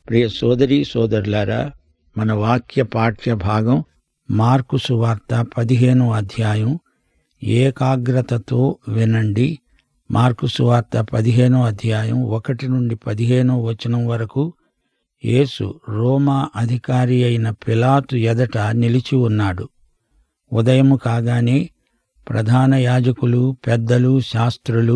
ప్రియ సోదరి సోదరులారా మన వాక్య పాఠ్య భాగం మార్కు సువార్త పదిహేను అధ్యాయం ఏకాగ్రతతో వినండి మార్కు సువార్త పదిహేనో అధ్యాయం ఒకటి నుండి పదిహేనో వచనం వరకు యేసు రోమా అధికారి అయిన పిలాతు ఎదట నిలిచి ఉన్నాడు ఉదయము కాగానే ప్రధాన యాజకులు పెద్దలు శాస్త్రులు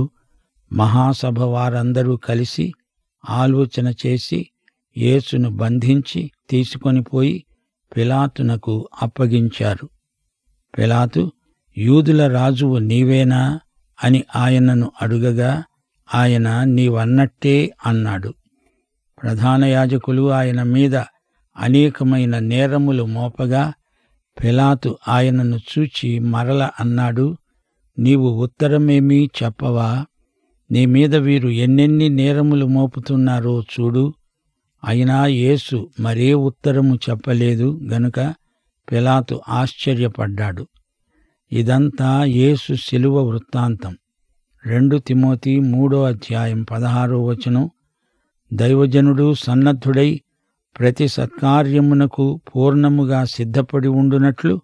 మహాసభ వారందరూ కలిసి ఆలోచన చేసి యేసును బంధించి తీసుకొని పోయి పిలాతునకు అప్పగించారు పిలాతు యూదుల రాజువు నీవేనా అని ఆయనను అడుగగా ఆయన నీవన్నట్టే అన్నాడు ప్రధాన యాజకులు ఆయన మీద అనేకమైన నేరములు మోపగా పిలాతు ఆయనను చూచి మరల అన్నాడు నీవు ఉత్తరమేమీ చెప్పవా నీ మీద వీరు ఎన్నెన్ని నేరములు మోపుతున్నారో చూడు అయినా యేసు మరే ఉత్తరము చెప్పలేదు గనుక పిలాతు ఆశ్చర్యపడ్డాడు ఇదంతా యేసు శిలువ వృత్తాంతం రెండు తిమోతి మూడో అధ్యాయం పదహారో వచనం దైవజనుడు సన్నద్ధుడై ప్రతి సత్కార్యమునకు పూర్ణముగా సిద్ధపడి ఉండునట్లు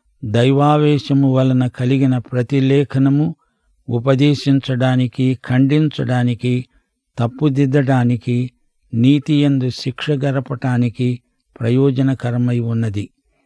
దైవావేశము వలన కలిగిన ప్రతి లేఖనము ఉపదేశించడానికి ఖండించడానికి తప్పుదిద్దడానికి నీతియందు శిక్ష గరపటానికి ప్రయోజనకరమై ఉన్నది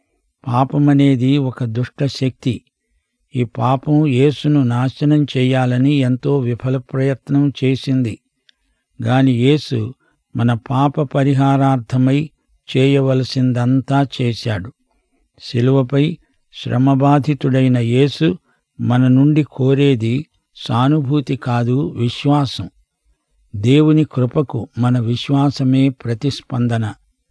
పాపమనేది ఒక దుష్ట శక్తి ఈ పాపం యేసును నాశనం చేయాలని ఎంతో విఫల ప్రయత్నం చేసింది గాని యేసు మన పాప పరిహారార్థమై చేయవలసిందంతా చేశాడు శిలువపై శ్రమబాధితుడైన యేసు మన నుండి కోరేది సానుభూతి కాదు విశ్వాసం దేవుని కృపకు మన విశ్వాసమే ప్రతిస్పందన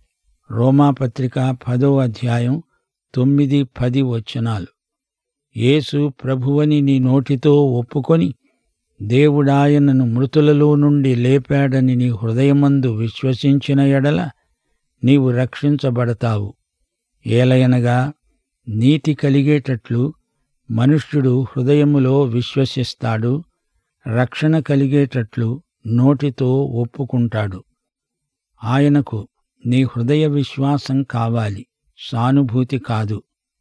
రోమాపత్రిక పదో అధ్యాయం తొమ్మిది పది వచనాలు యేసు ప్రభువని నీ నోటితో ఒప్పుకొని దేవుడాయనను మృతులలో నుండి లేపాడని నీ హృదయమందు విశ్వసించిన ఎడల నీవు రక్షించబడతావు ఏలయనగా నీతి కలిగేటట్లు మనుష్యుడు హృదయములో విశ్వసిస్తాడు రక్షణ కలిగేటట్లు నోటితో ఒప్పుకుంటాడు ఆయనకు నీ హృదయ విశ్వాసం కావాలి సానుభూతి కాదు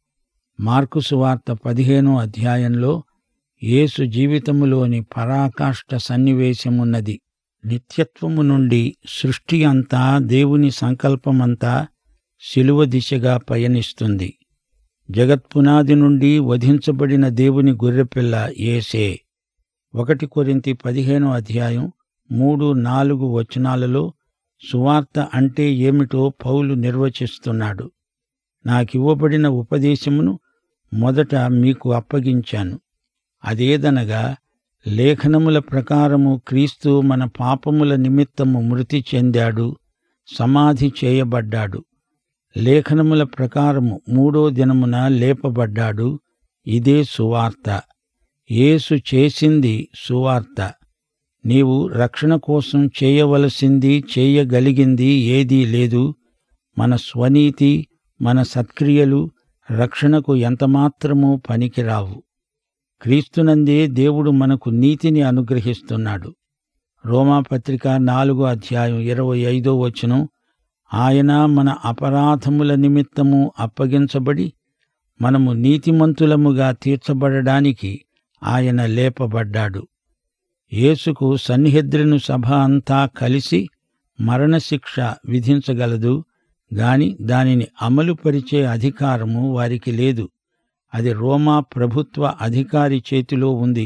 మార్కు సువార్త పదిహేనో అధ్యాయంలో యేసు జీవితములోని పరాకాష్ట సన్నివేశమున్నది నిత్యత్వము నుండి సృష్టి అంతా దేవుని సంకల్పమంతా శిలువ దిశగా పయనిస్తుంది జగత్పునాది నుండి వధించబడిన దేవుని గొర్రెపిల్ల ఏసే ఒకటి కొరింతి పదిహేనో అధ్యాయం మూడు నాలుగు వచనాలలో సువార్త అంటే ఏమిటో పౌలు నిర్వచిస్తున్నాడు నాకివ్వబడిన ఉపదేశమును మొదట మీకు అప్పగించాను అదేదనగా లేఖనముల ప్రకారము క్రీస్తు మన పాపముల నిమిత్తము మృతి చెందాడు సమాధి చేయబడ్డాడు లేఖనముల ప్రకారము మూడో దినమున లేపబడ్డాడు ఇదే సువార్త యేసు చేసింది సువార్త నీవు రక్షణ కోసం చేయవలసింది చేయగలిగింది ఏదీ లేదు మన స్వనీతి మన సత్క్రియలు రక్షణకు ఎంతమాత్రమూ పనికిరావు క్రీస్తునందే దేవుడు మనకు నీతిని అనుగ్రహిస్తున్నాడు రోమాపత్రిక నాలుగో అధ్యాయం ఇరవై ఐదో వచనం ఆయన మన అపరాధముల నిమిత్తము అప్పగించబడి మనము నీతిమంతులముగా తీర్చబడడానికి ఆయన లేపబడ్డాడు యేసుకు సన్నిహిద్రను సభ అంతా కలిసి మరణశిక్ష విధించగలదు గాని దానిని అమలుపరిచే అధికారము వారికి లేదు అది రోమా ప్రభుత్వ అధికారి చేతిలో ఉంది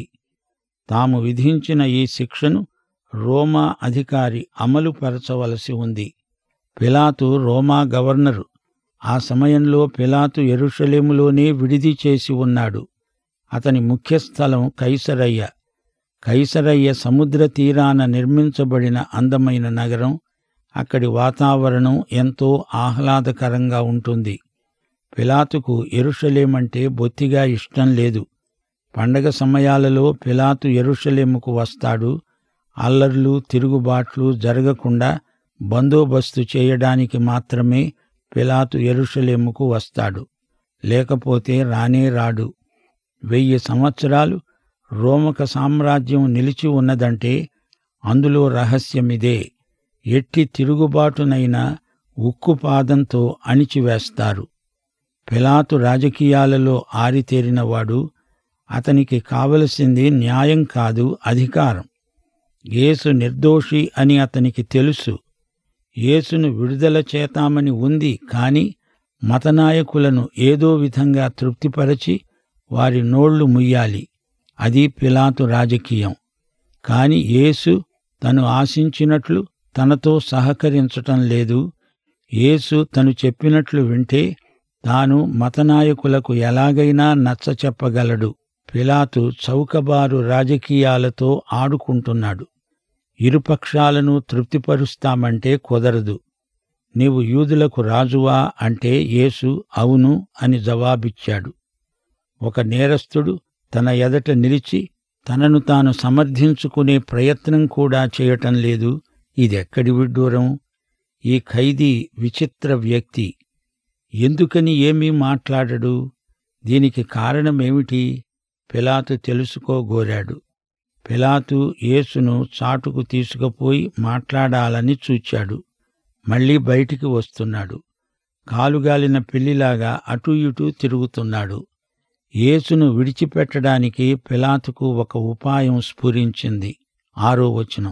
తాము విధించిన ఈ శిక్షను రోమా అధికారి అమలుపరచవలసి ఉంది పిలాతు రోమా గవర్నరు ఆ సమయంలో పిలాతు ఎరుషలేములోనే విడిది చేసి ఉన్నాడు అతని ముఖ్యస్థలం కైసరయ్య కైసరయ్య సముద్ర తీరాన నిర్మించబడిన అందమైన నగరం అక్కడి వాతావరణం ఎంతో ఆహ్లాదకరంగా ఉంటుంది పిలాతుకు ఎరుషలేమంటే బొత్తిగా ఇష్టం లేదు పండగ సమయాలలో పిలాతు ఎరుషలేముకు వస్తాడు అల్లర్లు తిరుగుబాట్లు జరగకుండా బందోబస్తు చేయడానికి మాత్రమే పిలాతు ఎరుషలేముకు వస్తాడు లేకపోతే రానే రాడు వెయ్యి సంవత్సరాలు రోమక సామ్రాజ్యం నిలిచి ఉన్నదంటే అందులో రహస్యమిదే ఎట్టి తిరుగుబాటునైనా ఉక్కుపాదంతో అణిచివేస్తారు పిలాతు రాజకీయాలలో ఆరితేరినవాడు అతనికి కావలసింది న్యాయం కాదు అధికారం యేసు నిర్దోషి అని అతనికి తెలుసు యేసును విడుదల చేతామని ఉంది కాని మతనాయకులను ఏదో విధంగా తృప్తిపరచి వారి నోళ్లు ముయ్యాలి అది పిలాతు రాజకీయం కాని యేసు తను ఆశించినట్లు తనతో సహకరించటం లేదు యేసు తను చెప్పినట్లు వింటే తాను మతనాయకులకు ఎలాగైనా నచ్చచెప్పగలడు పిలాతు చౌకబారు రాజకీయాలతో ఆడుకుంటున్నాడు ఇరుపక్షాలను తృప్తిపరుస్తామంటే కుదరదు నీవు యూదులకు రాజువా అంటే యేసు అవును అని జవాబిచ్చాడు ఒక నేరస్తుడు తన ఎదట నిలిచి తనను తాను సమర్థించుకునే ప్రయత్నం కూడా చేయటం లేదు ఇదెక్కడి విడ్డూరం ఈ ఖైదీ విచిత్ర వ్యక్తి ఎందుకని ఏమీ మాట్లాడడు దీనికి కారణమేమిటి పిలాతు తెలుసుకోగోరాడు పిలాతు యేసును చాటుకు తీసుకుపోయి మాట్లాడాలని చూచాడు మళ్ళీ బయటికి వస్తున్నాడు కాలుగాలిన పిల్లిలాగా అటూ ఇటూ తిరుగుతున్నాడు యేసును విడిచిపెట్టడానికి పిలాతుకు ఒక ఉపాయం స్ఫురించింది ఆరో వచనం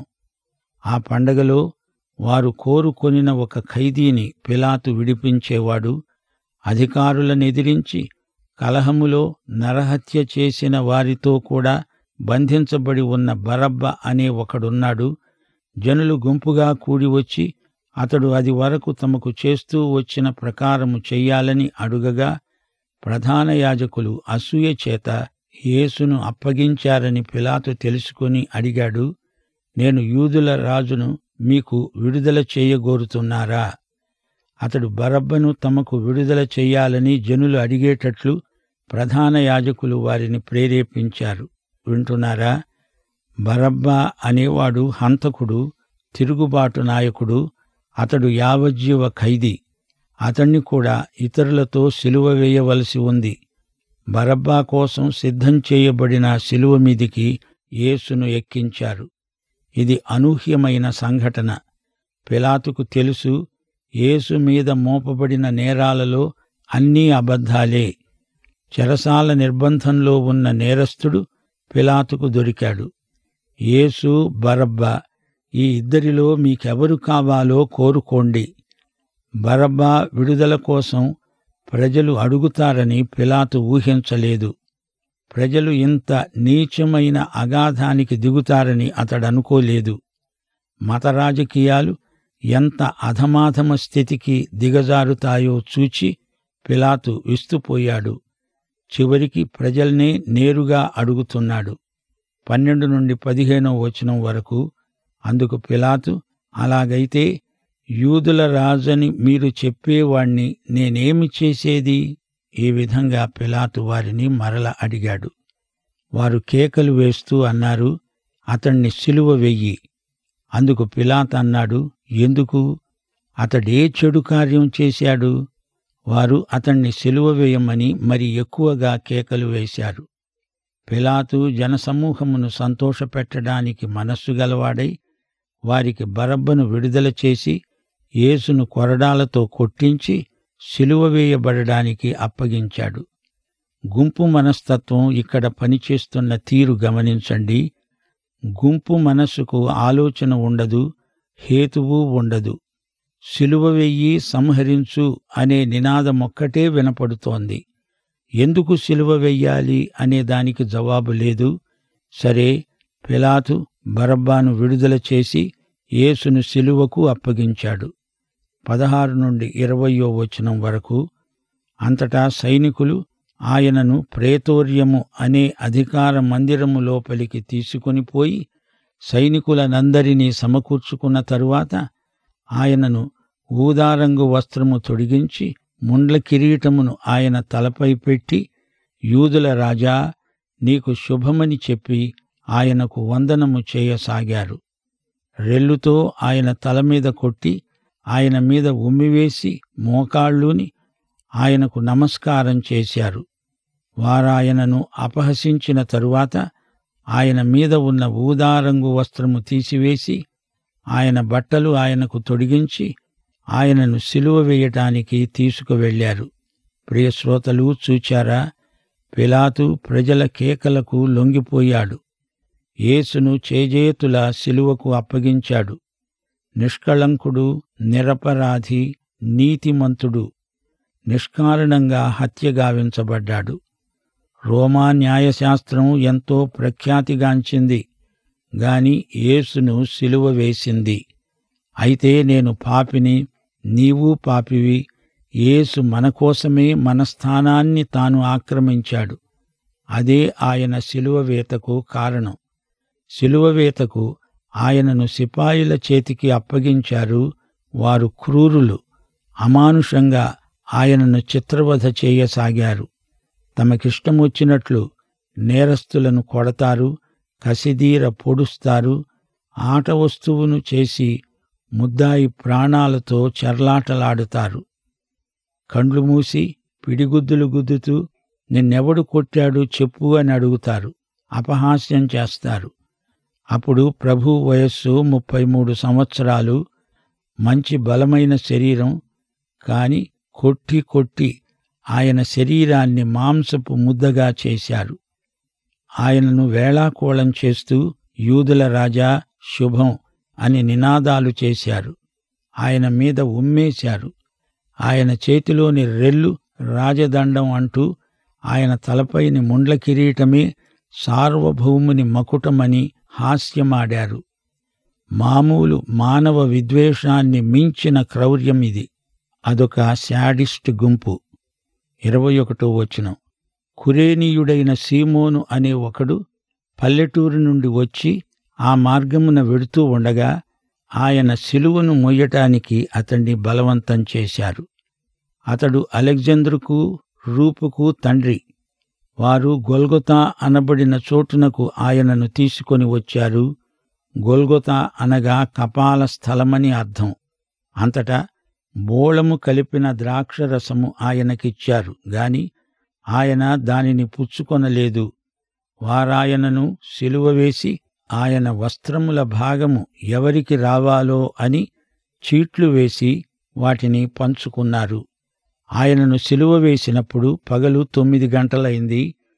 ఆ పండగలో వారు కోరుకొనిన ఒక ఖైదీని పిలాతు విడిపించేవాడు అధికారులను ఎదిరించి కలహములో నరహత్య చేసిన వారితో కూడా బంధించబడి ఉన్న బరబ్బ అనే ఒకడున్నాడు జనులు గుంపుగా కూడి వచ్చి అతడు అది వరకు తమకు చేస్తూ వచ్చిన ప్రకారము చెయ్యాలని అడుగగా ప్రధాన యాజకులు అసూయ చేత యేసును అప్పగించారని పిలాతు తెలుసుకొని అడిగాడు నేను యూదుల రాజును మీకు విడుదల చేయగోరుతున్నారా అతడు బరబ్బను తమకు విడుదల చెయ్యాలని జనులు అడిగేటట్లు ప్రధాన యాజకులు వారిని ప్రేరేపించారు వింటున్నారా బరబ్బా అనేవాడు హంతకుడు తిరుగుబాటు నాయకుడు అతడు యావజ్జీవ ఖైదీ అతణ్ణి కూడా ఇతరులతో సిలువ వేయవలసి ఉంది బరబ్బా కోసం సిద్ధం చేయబడిన సిలువ మీదికి యేసును ఎక్కించారు ఇది అనూహ్యమైన సంఘటన పిలాతుకు తెలుసు యేసు మీద మోపబడిన నేరాలలో అన్నీ అబద్ధాలే చెరసాల నిర్బంధంలో ఉన్న నేరస్తుడు పిలాతుకు దొరికాడు యేసు బరబ్బా ఈ ఇద్దరిలో మీకెవరు కావాలో కోరుకోండి బరబ్బా విడుదల కోసం ప్రజలు అడుగుతారని పిలాతు ఊహించలేదు ప్రజలు ఇంత నీచమైన అగాధానికి దిగుతారని అతడనుకోలేదు మత రాజకీయాలు ఎంత అధమాధమ స్థితికి దిగజారుతాయో చూచి పిలాతు విస్తుపోయాడు చివరికి ప్రజల్నే నేరుగా అడుగుతున్నాడు పన్నెండు నుండి పదిహేనో వచనం వరకు అందుకు పిలాతు అలాగైతే యూదుల రాజని మీరు చెప్పేవాణ్ణి నేనేమి చేసేది ఈ విధంగా పిలాతు వారిని మరల అడిగాడు వారు కేకలు వేస్తూ అన్నారు అతణ్ణి సిలువ వెయ్యి అందుకు పిలాత్ అన్నాడు ఎందుకు అతడే చెడు కార్యం చేశాడు వారు అతణ్ణి సిలువ వేయమని మరి ఎక్కువగా కేకలు వేశారు పిలాతు జనసమూహమును సంతోషపెట్టడానికి మనస్సు గలవాడై వారికి బరబ్బను విడుదల చేసి యేసును కొరడాలతో కొట్టించి సిలువ వేయబడడానికి అప్పగించాడు గుంపు మనస్తత్వం ఇక్కడ పనిచేస్తున్న తీరు గమనించండి గుంపు మనస్సుకు ఆలోచన ఉండదు హేతువు ఉండదు సిలువ వెయ్యి సంహరించు అనే నినాదమొక్కటే వినపడుతోంది ఎందుకు సిలువ వెయ్యాలి అనే దానికి జవాబు లేదు సరే పిలాతు బరబ్బాను విడుదల చేసి యేసును సిలువకు అప్పగించాడు పదహారు నుండి ఇరవయో వచనం వరకు అంతటా సైనికులు ఆయనను ప్రేతోర్యము అనే అధికార మందిరము లోపలికి తీసుకొని పోయి సైనికులనందరినీ సమకూర్చుకున్న తరువాత ఆయనను ఊదారంగు వస్త్రము తొడిగించి ముండ్ల కిరీటమును ఆయన తలపై పెట్టి యూదుల రాజా నీకు శుభమని చెప్పి ఆయనకు వందనము చేయసాగారు రెల్లుతో ఆయన తల మీద కొట్టి ఆయన మీద ఉమ్మివేసి మోకాళ్ళూని ఆయనకు నమస్కారం చేశారు వారాయనను అపహసించిన తరువాత ఆయన మీద ఉన్న ఊదారంగు వస్త్రము తీసివేసి ఆయన బట్టలు ఆయనకు తొడిగించి ఆయనను సిలువ వేయటానికి తీసుకువెళ్లారు ప్రియశ్రోతలు చూచారా పిలాతు ప్రజల కేకలకు లొంగిపోయాడు యేసును చేజేతుల సిలువకు అప్పగించాడు నిష్కళంకుడు నిరపరాధి నీతిమంతుడు నిష్కారణంగా హత్యగావించబడ్డాడు రోమా న్యాయశాస్త్రం ఎంతో ప్రఖ్యాతిగాంచింది గాని యేసును సిలువ వేసింది అయితే నేను పాపిని నీవు పాపివి యేసు మన కోసమే మన స్థానాన్ని తాను ఆక్రమించాడు అదే ఆయన శిలువ వేతకు కారణం శిలువ వేతకు ఆయనను సిపాయిల చేతికి అప్పగించారు వారు క్రూరులు అమానుషంగా ఆయనను చిత్రవధ చేయసాగారు తమకిష్టమొచ్చినట్లు నేరస్తులను కొడతారు కసిదీర పొడుస్తారు ఆట వస్తువును చేసి ముద్దాయి ప్రాణాలతో చెర్లాటలాడుతారు కండ్లు మూసి పిడిగుద్దులు గుద్దుతూ నిన్నెవడు కొట్టాడు చెప్పు అని అడుగుతారు అపహాస్యం చేస్తారు అప్పుడు ప్రభు వయస్సు ముప్పై మూడు సంవత్సరాలు మంచి బలమైన శరీరం కాని కొట్టి కొట్టి ఆయన శరీరాన్ని మాంసపు ముద్దగా చేశారు ఆయనను వేళాకోళం చేస్తూ యూదుల రాజా శుభం అని నినాదాలు చేశారు ఆయన మీద ఉమ్మేశారు ఆయన చేతిలోని రెల్లు రాజదండం అంటూ ఆయన తలపైని ముండ్ల కిరీటమే సార్వభౌముని మకుటమని హాస్యమాడారు మామూలు మానవ విద్వేషాన్ని మించిన క్రౌర్యం ఇది అదొక శాడిస్ట్ గుంపు ఇరవై ఒకటో వచనం కురేనీయుడైన సీమోను అనే ఒకడు పల్లెటూరు నుండి వచ్చి ఆ మార్గమున వెడుతూ ఉండగా ఆయన శిలువను మొయ్యటానికి అతన్ని బలవంతం చేశారు అతడు అలెగ్జాంద్రుకు రూపుకు తండ్రి వారు గొల్గొతా అనబడిన చోటునకు ఆయనను తీసుకొని వచ్చారు గొల్గొతా అనగా కపాల స్థలమని అర్థం అంతటా బోళము కలిపిన ద్రాక్షరసము ఆయనకిచ్చారు గాని ఆయన దానిని పుచ్చుకొనలేదు వారాయనను సిలువ వేసి ఆయన వస్త్రముల భాగము ఎవరికి రావాలో అని చీట్లు వేసి వాటిని పంచుకున్నారు ఆయనను సిలువ వేసినప్పుడు పగలు తొమ్మిది గంటలైంది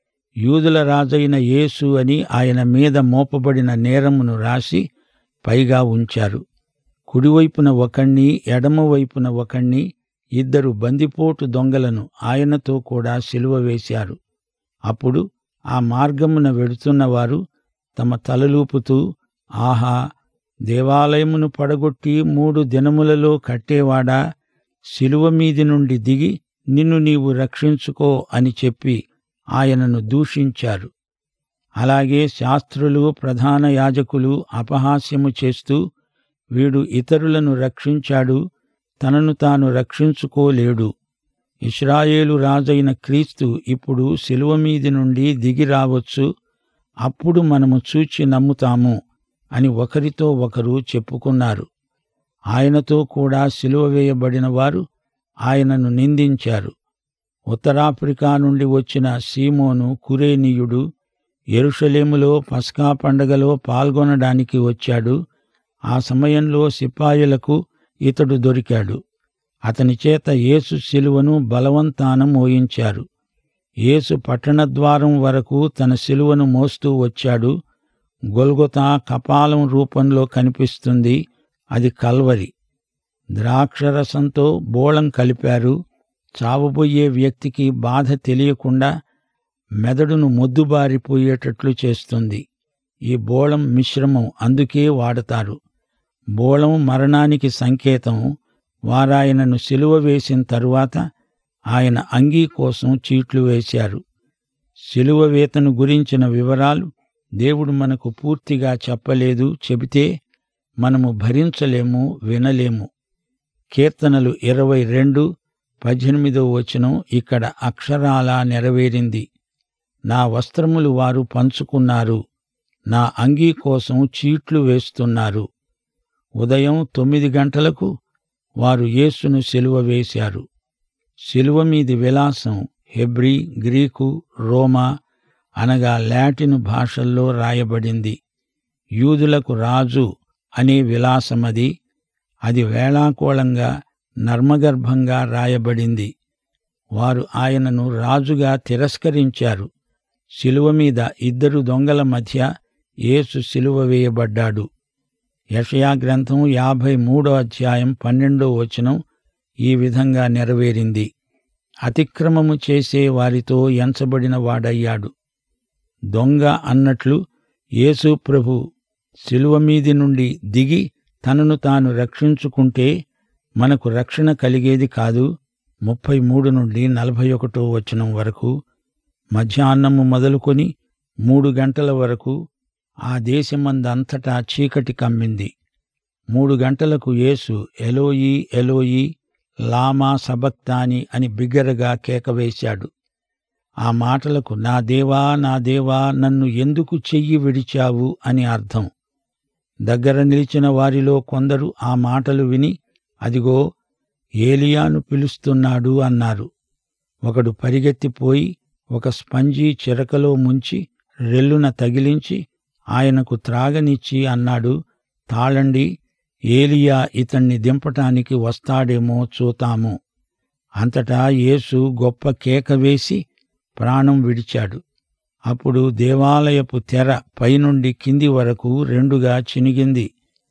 యూదుల రాజైన యేసు అని ఆయన మీద మోపబడిన నేరమును రాసి పైగా ఉంచారు కుడివైపున ఒకణ్ణి ఎడమవైపున ఒకణ్ణి ఇద్దరు బందిపోటు దొంగలను ఆయనతో కూడా సిలువ వేశారు అప్పుడు ఆ మార్గమున వెడుతున్నవారు తమ తలలూపుతూ ఆహా దేవాలయమును పడగొట్టి మూడు దినములలో కట్టేవాడా శిలువ మీది నుండి దిగి నిన్ను నీవు రక్షించుకో అని చెప్పి ఆయనను దూషించారు అలాగే శాస్త్రులు ప్రధాన యాజకులు అపహాస్యము చేస్తూ వీడు ఇతరులను రక్షించాడు తనను తాను రక్షించుకోలేడు ఇస్రాయేలు రాజైన క్రీస్తు ఇప్పుడు శిలువ మీది నుండి దిగి రావచ్చు అప్పుడు మనము చూచి నమ్ముతాము అని ఒకరితో ఒకరు చెప్పుకున్నారు ఆయనతో కూడా సిలువ వేయబడిన వారు ఆయనను నిందించారు ఉత్తరాఫ్రికా నుండి వచ్చిన సీమోను కురేనీయుడు ఎరుషలేములో పస్కా పండగలో పాల్గొనడానికి వచ్చాడు ఆ సమయంలో సిపాయిలకు ఇతడు దొరికాడు అతని చేత యేసు శిలువను బలవంతాన మోయించారు యేసు పట్టణద్వారం వరకు తన శిలువను మోస్తూ వచ్చాడు గొల్గొతా కపాలం రూపంలో కనిపిస్తుంది అది కల్వరి ద్రాక్షరసంతో బోళం కలిపారు చావబోయే వ్యక్తికి బాధ తెలియకుండా మెదడును మొద్దుబారిపోయేటట్లు చేస్తుంది ఈ బోళం మిశ్రమం అందుకే వాడతారు బోళం మరణానికి సంకేతం వారాయనను సిలువ వేసిన తరువాత ఆయన అంగీ కోసం చీట్లు వేశారు సిలువ వేతను గురించిన వివరాలు దేవుడు మనకు పూర్తిగా చెప్పలేదు చెబితే మనము భరించలేము వినలేము కీర్తనలు ఇరవై రెండు పద్దెనిమిదో వచనం ఇక్కడ అక్షరాలా నెరవేరింది నా వస్త్రములు వారు పంచుకున్నారు నా అంగీ కోసం చీట్లు వేస్తున్నారు ఉదయం తొమ్మిది గంటలకు వారు యేసును సిలువ వేశారు సిలువ మీది విలాసం హెబ్రీ గ్రీకు రోమా అనగా లాటిన్ భాషల్లో రాయబడింది యూదులకు రాజు అనే విలాసమది అది వేళాకోళంగా నర్మగర్భంగా రాయబడింది వారు ఆయనను రాజుగా తిరస్కరించారు శిలువ మీద ఇద్దరు దొంగల మధ్య యేసు శిలువ వేయబడ్డాడు యషయా గ్రంథం యాభై మూడో అధ్యాయం పన్నెండో వచనం ఈ విధంగా నెరవేరింది అతిక్రమము చేసే వారితో ఎంచబడిన వాడయ్యాడు దొంగ అన్నట్లు యేసు ప్రభు శిలువ మీది నుండి దిగి తనను తాను రక్షించుకుంటే మనకు రక్షణ కలిగేది కాదు ముప్పై మూడు నుండి నలభై ఒకటో వచనం వరకు మధ్యాహ్నము మొదలుకొని మూడు గంటల వరకు ఆ దేశమందంతటా చీకటి కమ్మింది మూడు గంటలకు యేసు ఎలోయి ఎలోయి లామా సబక్తాని అని బిగ్గరగా కేకవేశాడు ఆ మాటలకు నా దేవా నా దేవా నన్ను ఎందుకు చెయ్యి విడిచావు అని అర్థం దగ్గర నిలిచిన వారిలో కొందరు ఆ మాటలు విని అదిగో ఏలియాను పిలుస్తున్నాడు అన్నారు ఒకడు పరిగెత్తిపోయి ఒక స్పంజీ చిరకలో ముంచి రెల్లున తగిలించి ఆయనకు త్రాగనిచ్చి అన్నాడు తాళండి ఏలియా ఇతన్ని దింపటానికి వస్తాడేమో చూతాము అంతటా యేసు గొప్ప కేక వేసి ప్రాణం విడిచాడు అప్పుడు దేవాలయపు తెర పైనుండి కింది వరకు రెండుగా చినిగింది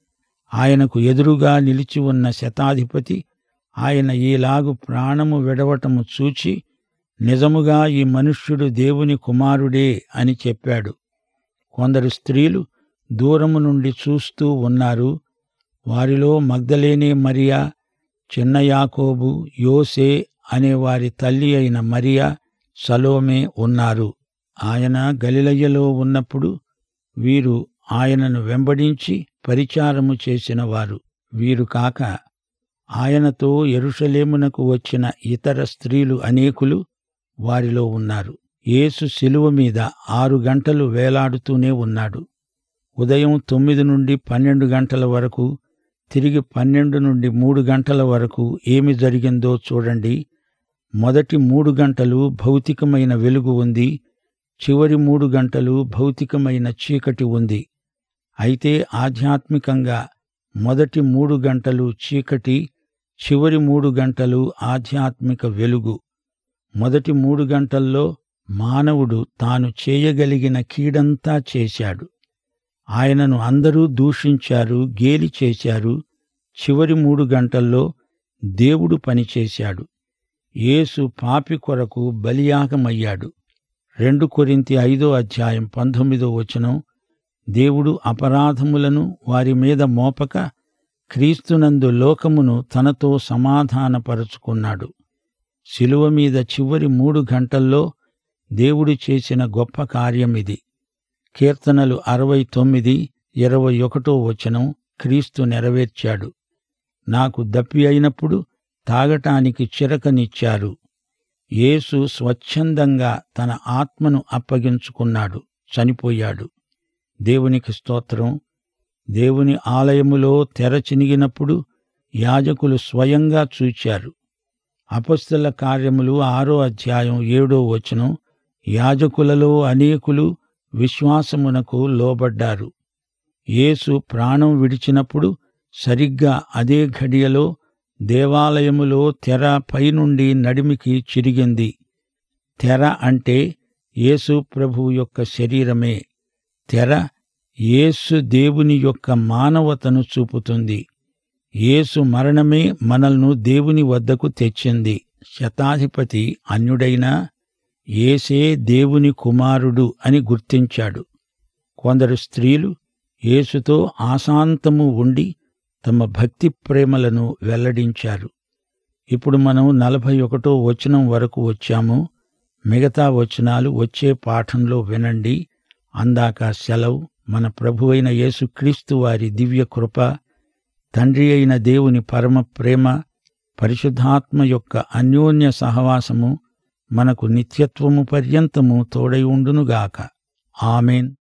ఆయనకు ఎదురుగా నిలిచి ఉన్న శతాధిపతి ఆయన ఈలాగు ప్రాణము విడవటము చూచి నిజముగా ఈ మనుష్యుడు దేవుని కుమారుడే అని చెప్పాడు కొందరు స్త్రీలు దూరము నుండి చూస్తూ ఉన్నారు వారిలో మగ్ధలేనే మరియా చిన్న యాకోబు యోసే అనే వారి తల్లి అయిన మరియా సలోమే ఉన్నారు ఆయన గలిలయ్యలో ఉన్నప్పుడు వీరు ఆయనను వెంబడించి పరిచారము చేసిన వారు వీరు కాక ఆయనతో ఎరుషలేమునకు వచ్చిన ఇతర స్త్రీలు అనేకులు వారిలో ఉన్నారు యేసు శిలువ మీద ఆరు గంటలు వేలాడుతూనే ఉన్నాడు ఉదయం తొమ్మిది నుండి పన్నెండు గంటల వరకు తిరిగి పన్నెండు నుండి మూడు గంటల వరకు ఏమి జరిగిందో చూడండి మొదటి మూడు గంటలు భౌతికమైన వెలుగు ఉంది చివరి మూడు గంటలు భౌతికమైన చీకటి ఉంది అయితే ఆధ్యాత్మికంగా మొదటి మూడు గంటలు చీకటి చివరి మూడు గంటలు ఆధ్యాత్మిక వెలుగు మొదటి మూడు గంటల్లో మానవుడు తాను చేయగలిగిన కీడంతా చేశాడు ఆయనను అందరూ దూషించారు గేలి చేశారు చివరి మూడు గంటల్లో దేవుడు పనిచేశాడు యేసు పాపి కొరకు బలియాగమయ్యాడు రెండు కొరింతి ఐదో అధ్యాయం పంతొమ్మిదో వచనం దేవుడు అపరాధములను వారి మీద మోపక క్రీస్తునందు లోకమును తనతో సమాధానపరుచుకున్నాడు శిలువ మీద చివరి మూడు గంటల్లో దేవుడు చేసిన గొప్ప కార్యమిది కీర్తనలు అరవై తొమ్మిది ఇరవై ఒకటో వచనం క్రీస్తు నెరవేర్చాడు నాకు దప్పి అయినప్పుడు తాగటానికి చిరకనిచ్చారు యేసు స్వచ్ఛందంగా తన ఆత్మను అప్పగించుకున్నాడు చనిపోయాడు దేవునికి స్తోత్రం దేవుని ఆలయములో తెర చినిగినప్పుడు యాజకులు స్వయంగా చూచారు అపస్తుల కార్యములు ఆరో అధ్యాయం ఏడో వచనం యాజకులలో అనేకులు విశ్వాసమునకు లోబడ్డారు యేసు ప్రాణం విడిచినప్పుడు సరిగ్గా అదే ఘడియలో దేవాలయములో తెర పైనుండి నడిమికి చిరిగింది తెర అంటే యేసు ప్రభు యొక్క శరీరమే తెర యేసు దేవుని యొక్క మానవతను చూపుతుంది యేసు మరణమే మనల్ను దేవుని వద్దకు తెచ్చింది శతాధిపతి అన్యుడైనా యేసే దేవుని కుమారుడు అని గుర్తించాడు కొందరు స్త్రీలు యేసుతో ఆశాంతము ఉండి తమ భక్తి ప్రేమలను వెల్లడించారు ఇప్పుడు మనం నలభై ఒకటో వచనం వరకు వచ్చాము మిగతా వచనాలు వచ్చే పాఠంలో వినండి అందాక సెలవు మన ప్రభువైన యేసుక్రీస్తు వారి దివ్య కృప తండ్రి అయిన దేవుని పరమ ప్రేమ పరిశుద్ధాత్మ యొక్క అన్యోన్య సహవాసము మనకు నిత్యత్వము పర్యంతము తోడై ఉండునుగాక ఆమెన్